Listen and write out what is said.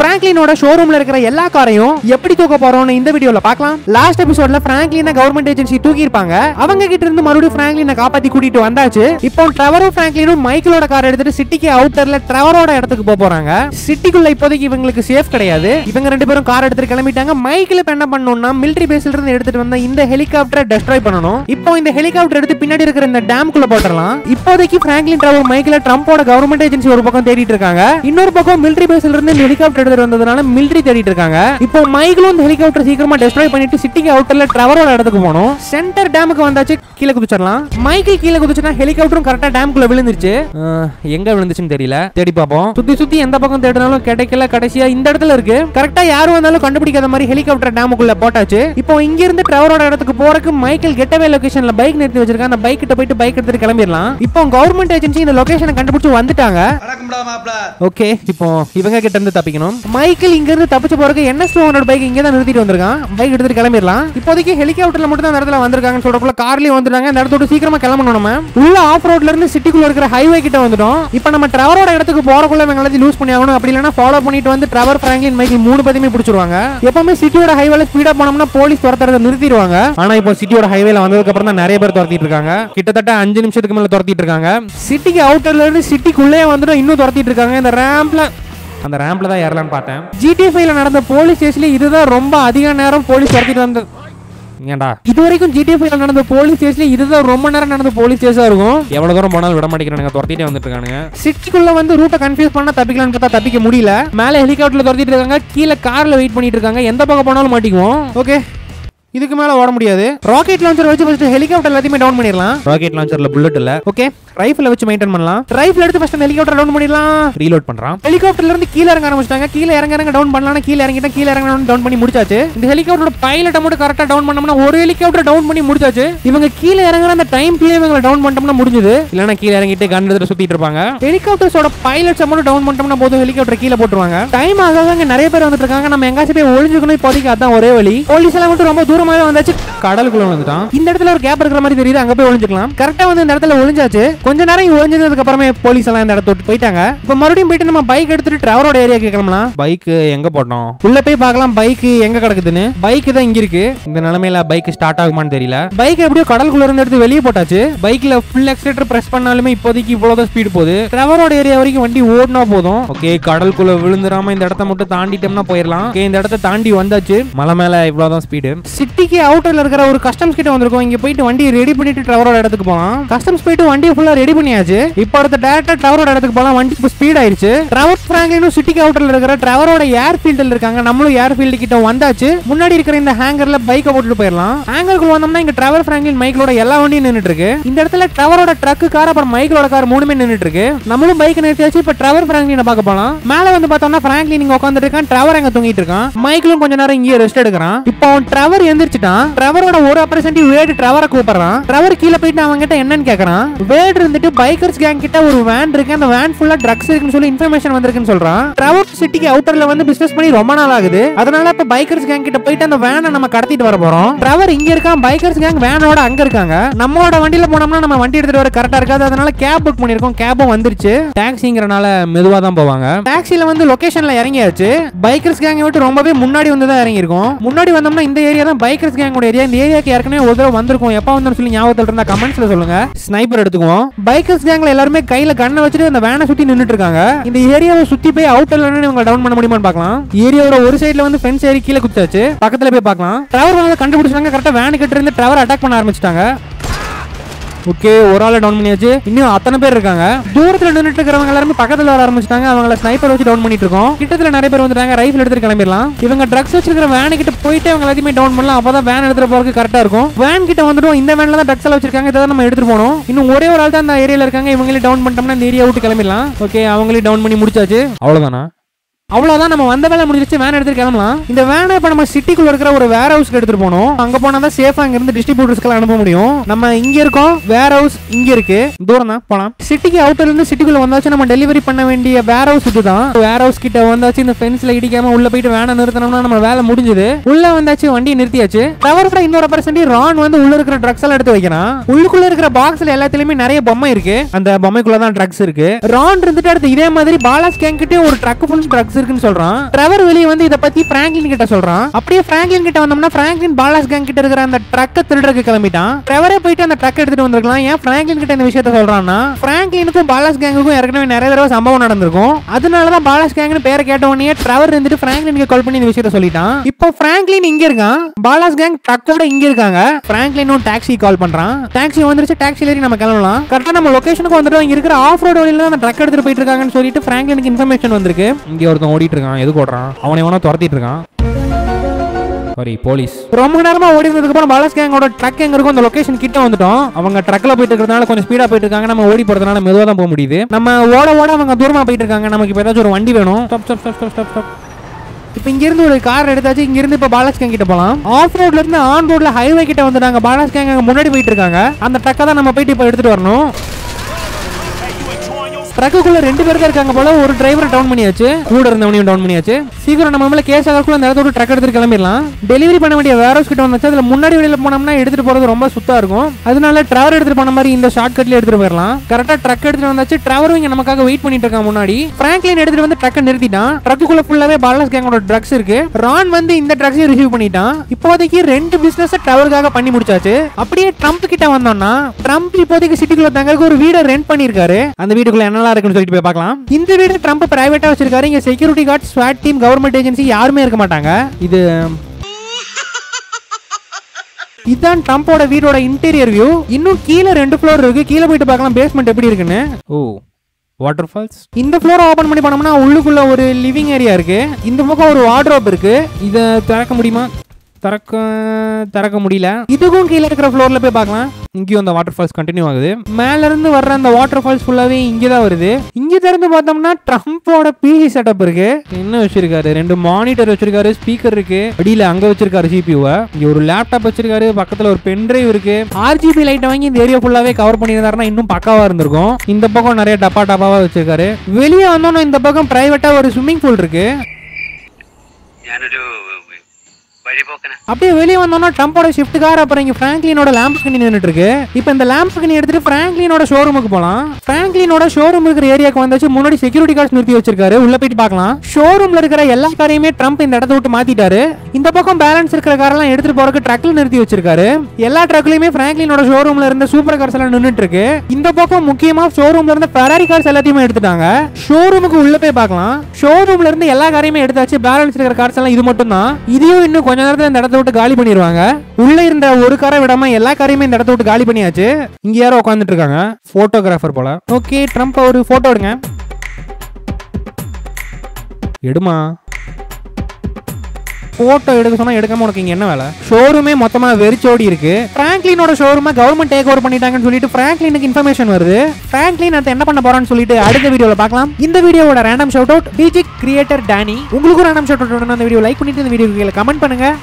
பிராங்க்லினோட ஷோரூம்ல இருக்கிற எல்லா காரையும் எப்படி தூக்க போறோம்னு இந்த வீடியோல பார்க்கலாம் லாஸ்ட் எபிசோட்ல பிராங்க்லின கவர்மெண்ட் ஏஜென்சி தூக்கி இருப்பாங்க அவங்க கிட்ட இருந்து மறுபடியும் பிராங்க்லினை காப்பாத்தி கூட்டிட்டு வந்தாச்சு இப்போ ட்ரெவரும் பிராங்க்லினும் மைக்கிளோட கார் எடுத்துட்டு சிட்டிக்கு அவுட்டர்ல ட்ரெவரோட இடத்துக்கு போக போறாங்க சிட்டிக்குள்ள இப்போதைக்கு இவங்களுக்கு சேஃப் கிடையாது இவங்க ரெண்டு பேரும் கார் எடுத்துட்டு கிளம்பிட்டாங்க மைக்கிள் இப்ப என்ன பண்ணணும்னா மிலிட்டரி பேஸ்ல இருந்து எடுத்துட்டு வந்த இந்த ஹெலிகாப்டரை டெஸ்ட்ராய் பண்ணணும் இப்போ இந்த ஹெலிகாப்டர் எடுத்து பின்னாடி இருக்கிற இந்த டேம்குள்ள போட்டுறலாம் இப்போதைக்கு பிராங்க்லின் ட்ரெவர் மைக்கிள ட்ரம்போட கவர்மெண்ட் ஏஜென்சி ஒரு பக்கம் தேடிட்டு இருக்காங்க இன்னொரு பக்கம் மிலிட்டரி பேஸ்ல இருந்து இந்த ஹெலிகாப்டர் எடுத்துட்டு வந்ததுனால மிலிட்டரி தேடிட்டு இருக்காங்க இப்போ மைக்கிளும் இந்த ஹெலிகாப்டர் சீக்கிரமா டெஸ்ட்ராய் பண்ணிட்டு சிட்டிக்கு அவுட்டர்ல ட்ரெவரோட இடத்துக்கு போகணும் சென்டர் டேமுக்கு வந்தாச்சு கீழே குதிச்சிடலாம் மைக்கிள் கீழே குதிச்சுனா ஹெலிகாப்டரும் கரெக்டா டேம்குள்ள விழுந்துருச்சு அஹ், எங்க விழுந்துச்சுன்னு தெரியல தேடி பார்ப்போம் சுத்தி சுத்தி எந்த பக்கம் தேடினாலும் கிடைக்கல கடைசியா இந்த இடத்துல இருக்கு கரெக்டா யாரும் வந்தாலும் கண்டுபிடிக்காத மாதிரி ஹெலிகாப்டர் டேமுக்குள்ள போட்டாச்சு இப்போ இங்க இருந்து ட்ரெவரோட இடத்துக்கு போறதுக்கு மைக்கேல் கெட்டவே லொகேஷன்ல பைக் நிறுத்தி வச்சிருக்காங்க அந்த பைக் கிட்ட போயிட்டு பைக் எடுத்துட்டு கிளம்பிடலாம் இப்போ கவர்மெண்ட் ஏஜென்சி இந்த லொகேஷனை கண்டுபிடிச்சு வந்துட்டாங்க வணக்கம்டா மாப்ள ஓகே இப்போ இவங்க கிட்ட இருந்து தப்பிக்கணும் மைக்கேல் இங்க இருந்து தப்பிச்சு போறதுக்கு என்எஸ் டூ ஹண்ட்ரட் பைக் இங்க தான் நிறுத்திட்டு வந்திருக்கான் பைக் எடுத்துட்டு கிளம்பிடலாம் இப்போதைக்கு ஹெலிகாப்டர்ல மட்டும் தான் அந்த இடத்துல வந்திருக்காங்கன்னு சொல்றக்குள்ள கார்லயும் வந்துட்டாங்க இந்த இடத்தோட சீக்கிரமா கிளம்பணும் நம்ம உள்ள ஆஃப் ரோட்ல இருந்து சிட்டிக்குள்ள இருக்கிற ஹைவே கிட்ட வந்துட்டோம் இப்போ நம்ம ட்ரவரோட இடத்துக்கு போறக்குள்ள இவங்க எல்லாத்தையும் லூஸ் பண்ணி ஆகணும் அப்படி இல்லைன்னா ஃபாலோ பண்ணிட்டு வந்து ட்ரவர் பிராங்க்லின் மைக்கேல் மூணு பேத்தையுமே பிடிச்சிருவாங்க எப்பவுமே சிட்டியோட ஹைவேல ஸ்பீடா போனோம்னா போலீஸ் துரத்துறத நிறுத்திடுவாங்க ஆனா இப்போ சிட்டியோட ஹைவேல வந்ததுக்கு அப்புறம் தான் நிறைய பேர் துரத்திட்டு இருக்காங்க கிட்டத்தட்ட அஞ்சு நிமிஷத்துக்கு மேல துரத்திட்டு இருக்காங்க சிட்டிக்கு அவுட்டர்ல இருந்து சிட்டிக்குள்ளே வந்துடும் இன்னும் துரத்திட்டு இருக்காங்க இந்த ரேம்ப்ல அந்த ரேம்ப்ல தான் ஏறலாம்னு பார்த்தேன் ஜிடிஎஃப்ஐல நடந்த போலீஸ் ஸ்டேஷன்ல இதுதான் ரொம்ப அதிக நேரம் போலீஸ் துரத்திட்டு வந்து ஏன்டா இது வரைக்கும் ஜிடிஎஃப்ஐல நடந்த போலீஸ் ஸ்டேஷன்ல இதுதான் ரொம்ப நேரம் நடந்த போலீஸ் ஸ்டேஷனா இருக்கும் எவ்வளவு தூரம் போனாலும் விட மாட்டேங்கிறானுங்க துரத்திட்டே வந்துட்டு இருக்கானுங்க சிட்டிக்குள்ள வந்து ரூட்டை கன்ஃபியூஸ் பண்ணா தப்பிக்கலாம்னு பார்த்தா தப்பிக்க முடியல மேலே ஹெலிகாப்டர்ல துரத்திட்டு இருக்காங்க கீழே கார்ல வெயிட் பண்ணிட்டு இருக்காங்க எந்த பக்கம் போனாலும் மாட்டிக்குவோம் ஓகே இதுக்கு மேல ஓட முடியாது ராக்கெட் லான்ச்சர் வச்சு ஃபர்ஸ்ட் ஹெலிகாப்டர் எல்லாத்தையுமே டவுன் பண்ணிடலாம் ராக்கெட் லான்ச்சர்ல புல்லட் இல்ல ஓகே ரைஃபிள் வச்சு மெயின்டைன் பண்ணலாம் ரைஃபிள் எடுத்து ஃபர்ஸ்ட் ஹெலிகாப்டர் டவுன் பண்ணிடலாம் ரீலோட் பண்றான் ஹெலிகாப்டர்ல இருந்து கீழ இறங்க ஆரம்பிச்சிட்டாங்க கீழ இறங்க இறங்க டவுன் பண்ணலாம் கீழ இறங்கிட்டா கீழ இறங்க டவுன் பண்ணி முடிச்சாச்சு இந்த ஹெலிகாப்டரோட பைலட்டை மட்டும் கரெக்டா டவுன் பண்ணோம்னா ஒரு ஹெலிகாப்டர் டவுன் பண்ணி முடிச்சாச்சு இவங்க கீழ இறங்குற அந்த டைம் கீழே இவங்க டவுன் பண்ணிட்டோம்னா முடிஞ்சது இல்லனா கீழ இறங்கிட்டு கன் எடுத்து சுத்திட்டு இருப்பாங்க ஹெலிகாப்டர்ஸோட பைலட்ஸ் மட்டும் டவுன் பண்ணிட்டோம்னா போதும் ஹெலிகாப்டர் கீழ போட்டுருவாங்க டைம் ஆக அங்க நிறைய பேர் வந்துட்டு இருக்காங்க நம்ம எங்காச்சும் போய் ஒளிஞ்சுக்கணும் இப்போதைக்கு அதான் ஒரே வழி போலீஸ் எல்லாம் மட்டும் ரொம்ப தூரமாவே வந்தாச்சு கடலுக்குள்ள வந்துட்டான் இந்த இடத்துல ஒரு கேப் இருக்கிற மாதிரி தெரியுது அங்க போய் ஒளிஞ்சுக்கலாம் கரெக்டா வந்து இந்த இடத்துல ஒளிஞ்சாச்சு கொஞ்ச நேரம் இங்க ஒளிஞ்சதுக்கு அப்புறமே போலீஸ் எல்லாம் இந்த இடத்த விட்டு போயிட்டாங்க இப்ப மறுபடியும் போயிட்டு நம்ம பைக் எடுத்துட்டு டிராவரோட ஏரியாக்கு கிளம்பலாம் பைக் எங்க போட்டோம் உள்ள போய் பார்க்கலாம் பைக் எங்க கிடக்குதுன்னு பைக் தான் இங்க இருக்கு இந்த நிலைமையில பைக் ஸ்டார்ட் ஆகுமான்னு தெரியல பைக் எப்படியோ கடலுக்குள்ள இருந்து எடுத்து வெளியே போட்டாச்சு பைக்ல ஃபுல் எக்ஸலேட்டர் பிரஸ் பண்ணாலுமே இப்போதைக்கு இவ்வளவுதான் ஸ்பீடு போகுது டிராவரோட ஏரியா வரைக்கும் வண்டி ஓடினா போதும் ஓகே கடலுக்குள்ள விழுந்துராம இந்த இடத்த மட்டும் தாண்டிட்டோம்னா போயிடலாம் ஓகே இந்த இடத்த தாண்டி வந்தாச்சு மலை மேல இவ்வளவுதான் ஸ்பீடு சிட்டிக்கு அவுட்டர்ல இருக்கிற ஒரு கஸ்டம்ஸ் கிட்ட வந்திருக்கோம் இங்க போயிட்டு வண்டி ரெடி பண்ணிட்டு டிராவரோட இடத்துக்கு போலாம் கஸ்டம்ஸ் போயிட்டு வண்டியை ஃபுல்லா ரெடி பண்ணியாச்சு இப்போ அடுத்த டேரக்டா டிராவரோட இடத்துக்கு போலாம் வண்டி இப்போ ஸ்பீட் ஆயிருச்சு டிராவர் பிராங்க்லினும் சிட்டிக்கு அவுட்டர்ல இருக்கிற டிராவரோட ஏர் ஃபீல்டில் இருக்காங்க நம்மளும் ஏர் ஃபீல்டு கிட்ட வந்தாச்சு முன்னாடி இருக்கிற இந்த ஹேங்கர்ல பைக்கை போட்டுட்டு போயிடலாம் ஹேங்கருக்குள்ள வந்தோம்னா இங்க டிராவல் பிராங்க்லின் மைக்லோட எல்லா வண்டியும் நின்னுட்டு இருக்கு இந்த இடத்துல டிராவரோட ட்ரக் கார் அப்புறம் மைக்லோட கார் மூணுமே நின்னுட்டு இருக்கு நம்மளும் பைக் நிறுத்தியாச்சு இப்போ டிராவல் பிராங்க்லினை பார்க்க போலாம் மேல வந்து பார்த்தோம்னா பிராங்க்லின் இங்க உட்காந்துட்டு இருக்கான் டிராவர் அங்க தூங்கிட்டு இருக்கான் மைக்கிளும் கொஞ்ச நேரம் இங்கே ரெஸ்ட் எடுக்கிறான் இப்போ அவன் டிராவர் எந்திரிச்சிட்டான் டிராவரோட ஒரு ரெப்ரசன்டேட்டிவ் வேடு டிராவரை கூப்பிடுறான் டிராவர் கீழே போயிட்டு அவங்க கிட்ட என்னன்னு கேக்குறான் வேடு இருந்துட்டு பைக்கர்ஸ் கேங் கிட்ட ஒரு வேன் இருக்கு அந்த வேன் ஃபுல்லா ட்ரக்ஸ் இருக்குன்னு சொல்லி இன்ஃபர்மேஷன் வந்திருக்குன்னு சொல்றான் டிராவர் சிட்டிக்கு அவுட்டர்ல வந்து பிசினஸ் பண்ணி ரொம்ப நாள் ஆகுது அதனால இப்ப பைக்கர்ஸ் கேங் கிட்ட போயிட்டு அந்த வேனை நம்ம கடத்திட்டு வர போறோம் டிராவர் இங்க இருக்கான் பைக்கர்ஸ் கேங் வேனோட அங்க இருக்காங்க நம்மளோட வண்டியில போனோம்னா நம்ம வண்டி எடுத்துட்டு வர கரெக்டா இருக்காது அதனால கேப் புக் பண்ணிருக்கோம் கேபும் வந்துருச்சு டாக்ஸிங்கிறனால மெதுவா தான் போவாங்க டாக்ஸில வந்து லொகேஷன்ல இறங்கியாச்சு பைக்கர்ஸ் கேங் விட்டு ரொம்பவே முன்னாடி வந்து தான் இறங்கியிருக்கோம் முன்னாடி வந்தோம்னா இந்த ஏரியா தான் பைக்கர்ஸ் கேங்கோட ஏரியா இந்த ஏரியாக்கு ஏற்கனவே ஒரு தடவை வந்திருக்கும் எப்போ வந்தோம்னு சொல்லி ஞாபகத்தில் இருந்தா கமெண்ட்ஸ்ல சொல்லுங்க ஸ்னைப்பர் எடுத்துக்குவோம் பைக்கர்ஸ் கேங்ல எல்லாருமே கையில கண்ணை வச்சுட்டு அந்த வேனை சுத்தி நின்னுட்டு இருக்காங்க இந்த ஏரியாவை சுத்தி போய் அவுட்டர்ல இவங்க டவுன் பண்ண முடியுமான்னு பார்க்கலாம் ஏரியாவோட ஒரு சைடுல வந்து ஃபென்ஸ் ஏறி கீழே குத்தாச்சு பக்கத்துல போய் பார்க்கலாம் டிராவர் வந்து கண்டுபிடிச்சாங்க கரெக்டா வேன் கிட்ட இருந்து டிராவர் அட்டாக் பண்ண ஆரம்பிச்சிட்டாங்க ஓகே ஒரு ஆளை டவுன் பண்ணியாச்சு இன்னும் அத்தனை பேர் இருக்காங்க தூரத்துல நின்னுட்டு இருக்கிறவங்க எல்லாருமே பக்கத்துல வர ஆரம்பிச்சிட்டாங்க அவங்கள ஸ்னைப்பர் வச்சு டவுன் பண்ணிட்டு இருக்கோம் கிட்டத்துல நிறைய பேர் வந்துட்டாங்க ரைஃபிள் எடுத்துட்டு கிளம்பிடலாம் இவங்க ட்ரக்ஸ் வச்சிருக்கிற வேன் கிட்ட போயிட்டு அவங்க எல்லாத்தையுமே டவுன் பண்ணலாம் அப்பதான் வேன் எடுத்துட்டு போறதுக்கு கரெக்டா இருக்கும் வேன் கிட்ட வந்துடும் இந்த வேன்ல தான் ட்ரக்ஸ் எல்லாம் வச்சிருக்காங்க இதை தான் நம்ம எடுத்துட்டு போனோம் இன்னும் ஒரே ஒரு ஆள் தான் அந்த ஏரியால இருக்காங்க இவங்களே டவுன் பண்ணிட்டோம்னா இந்த ஏரியா விட்டு கிளம்பிடலாம் ஓகே அவங்களே டவுன் பண்ணி முடிச்சாச்சு அவ்வளவுதானா அவ்வளவுதான் நம்ம வந்த வேலை முடிஞ்சிச்சு வேன் எடுத்துட்டு கிளம்பலாம் இந்த வேனை இப்ப நம்ம சிட்டிக்குள்ள இருக்கிற ஒரு வேர் ஹவுஸ்க்கு எடுத்துட்டு போனோம் அங்க போனா தான் சேஃபா இங்க இருந்து டிஸ்ட்ரிபியூட்டர்ஸ்க்கு அனுப்ப முடியும் நம்ம இங்க இருக்கோம் வேர் ஹவுஸ் இங்க இருக்கு தூரம் தான் போலாம் சிட்டிக்கு அவுட்டர்ல இருந்து சிட்டிக்குள்ள வந்தாச்சு நம்ம டெலிவரி பண்ண வேண்டிய வேர் ஹவுஸ் இதுதான் வேர் ஹவுஸ் கிட்ட வந்தாச்சு இந்த ஃபென்ஸ்ல இடிக்காம உள்ள போயிட்டு வேனை நிறுத்தணும்னா நம்ம வேலை முடிஞ்சது உள்ள வந்தாச்சு வண்டியை நிறுத்தியாச்சு டவரோட இன்னொரு பர்சன்ட் ரான் வந்து உள்ள இருக்கிற ட்ரக்ஸ் எல்லாம் எடுத்து வைக்கிறான் உள்ளுக்குள்ள இருக்கிற பாக்ஸ்ல எல்லாத்துலயுமே நிறைய பொம்மை இருக்கு அந்த பொம்மைக்குள்ள தான் ட்ரக்ஸ் இருக்கு ரான் இருந்துட்டு அடுத்து இதே மாதிரி பாலாஸ் கேங் கிட்டே ஒரு ட்ரக் ஃபுல் ட்ரக்ஸ் இருக்குன்னு சொல்றான் ட்ரெவர் வெளியே வந்து இத பத்தி பிராங்க்லின் கிட்ட சொல்றான் அப்படியே பிராங்க்லின் கிட்ட வந்தோம்னா பிராங்க்லின் பாலாஸ் கேங் கிட்ட இருக்கிற அந்த ட்ரக்கை திருடுறதுக்கு கிளம்பிட்டான் ட்ரெவரே போயிட்டு அந்த ட்ரக் எடுத்துட்டு வந்திருக்கலாம் ஏன் பிராங்க்லின் கிட்ட இந்த விஷயத்த சொல்றான்னா பிராங்க்லினுக்கும் பாலாஸ் கேங்குக்கும் ஏற்கனவே நிறைய தடவை சம்பவம் நடந்திருக்கும் அதனாலதான் பாலாஸ் கேங்னு பேரை கேட்ட உடனே ட்ரெவர் இருந்துட்டு பிராங்க்லினுக்கு கால் பண்ணி இந்த விஷயத்த சொல்லிட்டான் இப்போ பிராங்க்லின் இங்க இருக்கான் பாலாஸ் கேங் ட்ரக்கோட இங்க இருக்காங்க பிராங்க்லினும் டாக்ஸி கால் பண்றான் டாக்ஸி வந்துருச்சு டாக்ஸில ஏறி நம்ம கிளம்பலாம் கரெக்டா நம்ம லொகேஷனுக்கு வந்துட்டு இங்க இருக்கிற ஆஃப் ரோடு வழியில தான் அந்த ட்ரக் எடுத்துட்டு போயிட்டு இருக்காங்கன்னு சொல்லிட்டு பிராங்க்லினுக்கு இன்ஃபர்மேஷன் வந்திருக்கு இங்க ஒருத்தன் ஓடிட்டு இருக்கான் எதுக்கு ஓடுறான் அவனை எவனோ துரத்திட்டு இருக்கான் சாரி போலீஸ் ரொம்ப நேரமா ஓடி இருந்ததுக்கு அப்புறம் பாலாஸ் கேங்கோட ட்ரக் எங்க இருக்கும் அந்த லொகேஷன் கிட்ட வந்துட்டோம் அவங்க ட்ரக்ல போயிட்டு இருக்கிறதுனால கொஞ்சம் ஸ்பீடா போயிட்டு இருக்காங்க நம்ம ஓடி போறதுனால மெதுவா தான் போக முடியுது நம்ம ஓட ஓட அவங்க தூரமா போயிட்டு இருக்காங்க நமக்கு இப்போ ஏதாச்சும் ஒரு வண்டி வேணும் stop stop stop stop stop stop இப்போ இங்க இருந்து ஒரு கார் எடுத்தாச்சு இங்க இருந்து இப்போ பாலாஸ் கேங் கிட்ட போலாம் ஆஃப் ரோட்ல இருந்து ஆன் ரோட்ல ஹைவே கிட்ட வந்துட்டாங்க பாலாஸ் கேங் அங்க முன்னாடி போயிட்டு இருக்காங்க அந்த ட்ரக்கை தான் நம்ம போயிட்டு இப்போ எடுத்துட்டு வரணும் ட்ரக்குக்குள்ள ரெண்டு பேர் தான் இருக்காங்க போல ஒரு டிரைவரை டவுன் பண்ணியாச்சு கூட இருந்தவனையும் டவுன் பண்ணியாச்சு சீக்கிரம் நம்ம மேல கேஸ் ஆகக்குள்ள அந்த இடத்தோட ட்ரக் எடுத்துட்டு கிளம்பிடலாம் டெலிவரி பண்ண வேண்டிய வேர் ஹவுஸ் கிட்ட வந்தாச்சு அதுல முன்னாடி வெளியில போனோம்னா எடுத்துட்டு போறது ரொம்ப சுத்தா இருக்கும் அதனால டிராவல் எடுத்துட்டு போன மாதிரி இந்த ஷார்ட் கட்ல எடுத்துட்டு போயிடலாம் கரெக்டா ட்ரக் எடுத்துட்டு வந்தாச்சு டிராவரும் இங்க நமக்காக வெயிட் பண்ணிட்டு இருக்கான் முன்னாடி பிராங்க்லின் எடுத்துட்டு வந்து ட்ரக்கை நிறுத்திட்டான் ட்ரக்குக்குள்ள ஃபுல்லாவே பாலஸ் கேங்கோட ட்ரக்ஸ் இருக்கு ரான் வந்து இந்த ட்ரக்ஸையும் ரிசீவ் பண்ணிட்டான் இப்போதைக்கு ரெண்டு பிசினஸ் டிராவலுக்காக பண்ணி முடிச்சாச்சு அப்படியே ட்ரம்ப் கிட்ட வந்தோம்னா ட்ரம்ப் இப்போதைக்கு சிட்டிக்குள்ள தங்கறதுக்கு ஒரு வீடை ரெண்ட் பண்ணிருக்காரு அந்த வீட்டுக்குள்ள என்னலாம் இருக்குன்னு சொல்லிட்டு போய் பார்க்கலாம் இந்த வீடு ட்ரம்ப் பிரைவேட்டா வச்சிருக்காரு இங்க செக்யூரிட்டி கார்டு ஸ்வாட் டீம் கவர்மெண்ட் ஏஜென்சி யாருமே இருக்க மாட்டாங்க இது இதுதான் ட்ரம்போட வீடோட இன்டீரியர் வியூ இன்னும் கீழே ரெண்டு ஃப்ளோர் இருக்கு கீழே போயிட்டு பார்க்கலாம் பேஸ்மெண்ட் எப்படி இருக்குன்னு ஓ வாட்டர் ஃபால்ஸ் இந்த ஃப்ளோரை ஓபன் பண்ணி பண்ணோம்னா உள்ளுக்குள்ள ஒரு லிவிங் ஏரியா இருக்கு இந்த பக்கம் ஒரு வார்ட்ரோப் இருக்கு இதை திறக்க முடியுமா திறக்க திறக்க முடியல இதுக்கும் கீழே இருக்கிற ஃப்ளோர்ல போய் பார்க்கலாம் இங்கேயும் அந்த வாட்டர் ஃபால்ஸ் கண்டினியூ ஆகுது மேல இருந்து வர்ற அந்த வாட்டர் ஃபால்ஸ் ஃபுல்லாவே இங்கே தான் வருது இங்க திறந்து பார்த்தோம்னா ட்ரம்போட பிசி செட்டப் இருக்கு என்ன வச்சிருக்காரு ரெண்டு மானிட்டர் வச்சிருக்காரு ஸ்பீக்கர் இருக்கு அடியில அங்க வச்சிருக்காரு சிபியூவை இங்க ஒரு லேப்டாப் வச்சிருக்காரு பக்கத்துல ஒரு பென் டிரைவ் இருக்கு ஆர்ஜிபி லைட்டை வாங்கி இந்த ஏரியா ஃபுல்லாவே கவர் பண்ணியிருந்தாருன்னா இன்னும் பக்காவா இருந்திருக்கும் இந்த பக்கம் நிறைய டப்பா டப்பாவா வச்சிருக்காரு வெளியே வந்தோம்னா இந்த பக்கம் பிரைவேட்டா ஒரு ஸ்விம்மிங் பூல் இருக்கு ഞാനൊരു വഴിപോക്കന அப்படியே வெளியே வந்தோம்னா ட்ரம்போட ஷிஃப்ட் கார் அப்புறம் இங்க பிராங்க்லினோட லேம்ப் ஸ்கினி நின்னுட்டு இருக்கு இப்போ இந்த லேம்ப் ஸ்கினி எடுத்துட்டு பிராங்க்லினோட ஷோரூமுக்கு போலாம் பிராங்க்லினோட ஷோரூம் இருக்கிற ஏரியாக்கு வந்தாச்சு முன்னாடி செக்யூரிட்டி கார்ட்ஸ் நிறுத்தி வச்சிருக்காரு உள்ள போயிட்டு பார்க்கலாம் ஷோரூம்ல இருக்கிற எல்லா காரையுமே ட்ரம்ப் இந்த இடத்த விட்டு மாத்திட்டாரு இந்த பக்கம் பேலன்ஸ் இருக்கிற காரெல்லாம் எடுத்துட்டு போறதுக்கு ட்ரக்ல நிறுத்தி வச்சிருக்காரு எல்லா ட்ரக்லயுமே பிராங்க்லினோட ஷோரூம்ல இருந்த சூப்பர் கார்ஸ் எல்லாம் நின்னுட்டு இருக்கு இந்த பக்கம் முக்கியமா ஷோரூம்ல இருந்த ஃபெராரி கார்ஸ் எல்லாத்தையுமே எடுத்துட்டாங்க ஷோரூமுக்கு உள்ள போய் பார்க்கலாம் ஷோரூம்ல இருந்து எல்லா காரையுமே எடுத்தாச்சு பேலன்ஸ் இருக்கிற கார்ஸ் எல்லாம் இது மட்டும் தான் இதையும் இன்னும் கொஞ்ச நேரத்துல இந்த இடத்த விட்டு காலி பண்ணிடுவாங்க உள்ள இருந்த ஒரு காரை விடாம எல்லா காரையுமே இந்த இடத்த விட்டு காலி பண்ணியாச்சு இங்க யாரோ உட்காந்துட்டு இருக்காங்க போட்டோகிராஃபர் போல ஓகே ட்ரம்ப் ஒரு போட்டோ எடுங்க எடுமா போட்டோ எடுக்க சொன்னா எடுக்காம உனக்கு இங்க என்ன வேலை ஷோரூமே மொத்தமா வெறிச்சோடி இருக்கு பிராங்க்லினோட ஷோரூமை கவர்மெண்ட் டேக் ஓவர் பண்ணிட்டாங்கன்னு சொல்லிட்டு பிராங்க்லினுக்கு இன்ஃபர்மேஷன் வருது பிராங்க்லின் அதை என்ன பண்ண போறான்னு சொல்லிட்டு அடுத்த வீடியோல பார்க்கலாம் இந்த வீடியோவோட ரேண்டம் ஷவுட் அவுட் டிஜிக் கிரியேட்டர் டேனி உங்களுக்கும் ரேண்டம் ஷவுட் அவுட் அந்த வீடியோ லைக் பண்ணிட்டு இந்த வீடியோ கமெண்ட் பண்ணுங்க